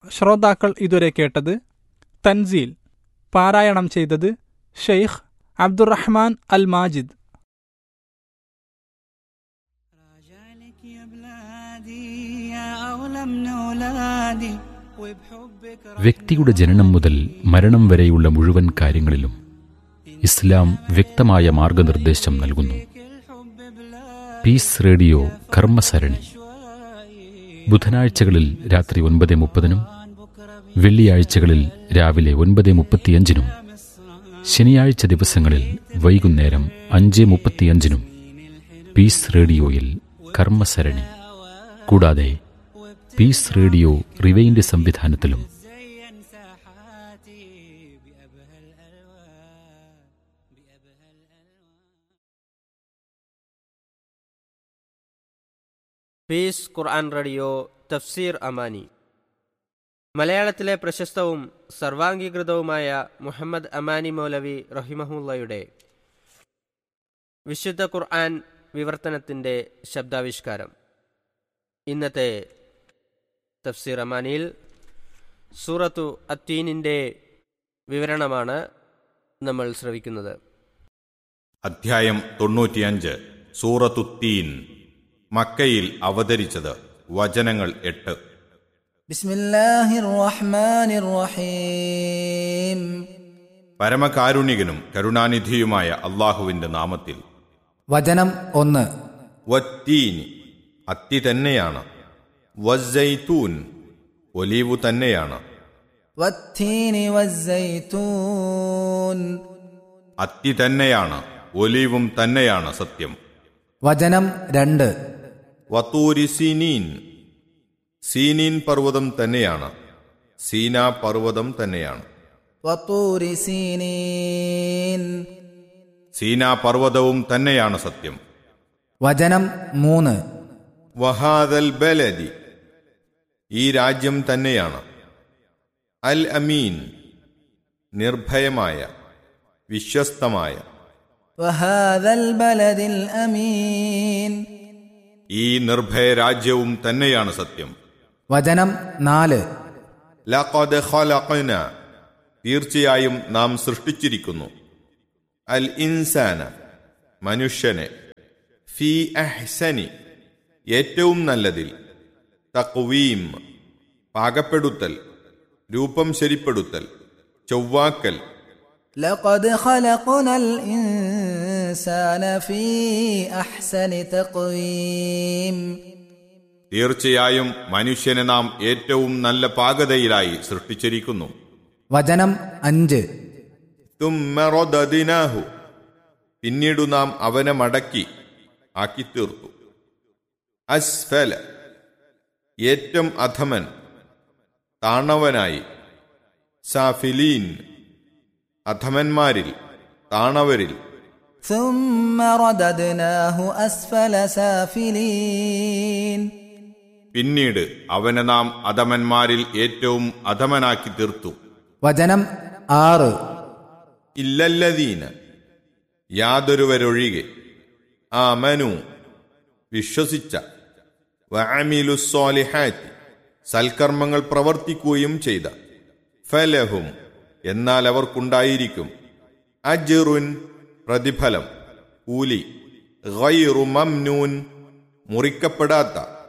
ശ്രോതാക്കൾ ഇതുവരെ കേട്ടത് തൻസീൽ പാരായണം ചെയ്തത് ഷെയ്ഖ് അബ്ദുറഹ്മാൻ അൽ മാജിദ് راجعلك يا بلادي يا أغلى من أولادي وبحبك വ്യക്തിയുടെ ജനനം മുതൽ മരണം വരെയുള്ള മുഴുവൻ കാര്യങ്ങളിലും ഇസ്ലാം വ്യക്തമായ മാർഗനിർദ്ദേശം നൽകുന്നു الحب بلا പീസ് റേഡിയോ കർമ്മസരണി ബുധനാഴ്ചകളിൽ രാത്രി ഒൻപത് മുപ്പതിനും വെള്ളിയാഴ്ചകളിൽ രാവിലെ ഒൻപത് മുപ്പത്തിയഞ്ചിനും ശനിയാഴ്ച ദിവസങ്ങളിൽ വൈകുന്നേരം അഞ്ച് മുപ്പത്തിയഞ്ചിനും പീസ് റേഡിയോയിൽ കർമ്മസരണി കൂടാതെ പീസ് റേഡിയോ റിവൈൻഡ് സംവിധാനത്തിലും زين ساحاتي بأبهى الألوان بأبهى الألوان പീസ് ഖുർആൻ റേഡിയോ തഫ്സീർ അമാനി മലയാളത്തിലെ പ്രശസ്തവും സർവാംഗീകൃതവുമായ മുഹമ്മദ് അമാനി മൗലവി റഹിമഹുല്ലയുടെ വിശുദ്ധ ഖുർആൻ വിവർത്തനത്തിൻ്റെ ശബ്ദാവിഷ്കാരം ഇന്നത്തെ തഫ്സീർ അമാനിയിൽ സൂറത്തു അത്തീനിൻ്റെ വിവരണമാണ് നമ്മൾ ശ്രവിക്കുന്നത് അധ്യായം തൊണ്ണൂറ്റിയഞ്ച് സൂറത്തുത്തീൻ മക്കയിൽ അവതരിച്ചത് വചനങ്ങൾ എട്ട് بسم الله الرحمن الرحيم പരമകാരുണികനും കരുണാനിധിയുമായ അള്ളാഹുവിന്റെ നാമത്തിൽ വചനം ഒന്ന് വത്തീൻ അത്തി തന്നെയാണ് വസ്സൈത്തൂൻ ഒലീവു തന്നെയാണ് والتين والزيتون അത്തി തന്നെയാണ് ഒലീവും തന്നെയാണ് സത്യം വചനം രണ്ട് വത്തൂരി സീനീൻ സീനീൻ പർവ്വതം തന്നെയാണ് സീന പർവ്വതം തന്നെയാണ് وطور سينين സീന പർവ്വതവും തന്നെയാണ് സത്യം വചനം മൂന്ന് വഹാദൽ ബലദി ഈ രാജ്യം തന്നെയാണ് അൽ അമീൻ നിർഭയമായ വിശ്വസ്തമായ وهذا البلد الأمين ഈ നിർഭയ രാജ്യവും തന്നെയാണ് സത്യം വചനം നാല് ലഖദ് ഖലഖന തീർച്ചയായും നാം സൃഷ്ടിച്ചിരിക്കുന്നു അൽ ഇൻസാന മനുഷ്യനെ ഫി അഹ്സനി ഏറ്റവും നല്ലതിൽ തക്വീം പാകപ്പെടുത്തൽ രൂപം ശരിപ്പെടുത്തൽ ചൊവ്വാക്കൽ لقد خلقنا الإنسان في أحسن تقويم തീർച്ചയായും മനുഷ്യനെ നാം ഏറ്റവും നല്ല പാകതയിലായി സൃഷ്ടിച്ചിരിക്കുന്നു വചനം അഞ്ച് തുമ്മ റദദിനാഹു. പിന്നീടു നാം അവനെ മടക്കി ആക്കി തീർത്തു അസ്ഫല ഏറ്റം അധമൻ താണവനായി സാഫിലീൻ അധമന്മാരിൽ താണവരിൽ ثم رددناه أسفل سافلين പിന്നീട് അവനെ നാം അധമന്മാരിൽ ഏറ്റവും അധമനാക്കി തീർത്തു വചനം ആറ് ഇല്ലല്ലദീന യാതൊരുവരൊഴികെ ആ മനു വിശ്വസിച്ച വഅമിലുസ്സാലിഹാത്തി സൽക്കർമ്മങ്ങൾ പ്രവർത്തിക്കുകയും ചെയ്ത ഫലഹും എന്നാൽ അവർക്കുണ്ടായിരിക്കും അജ്റുൻ പ്രതിഫലം കൂലി ഗൈറു മംനൂൻ മുറിക്കപ്പെടാത്ത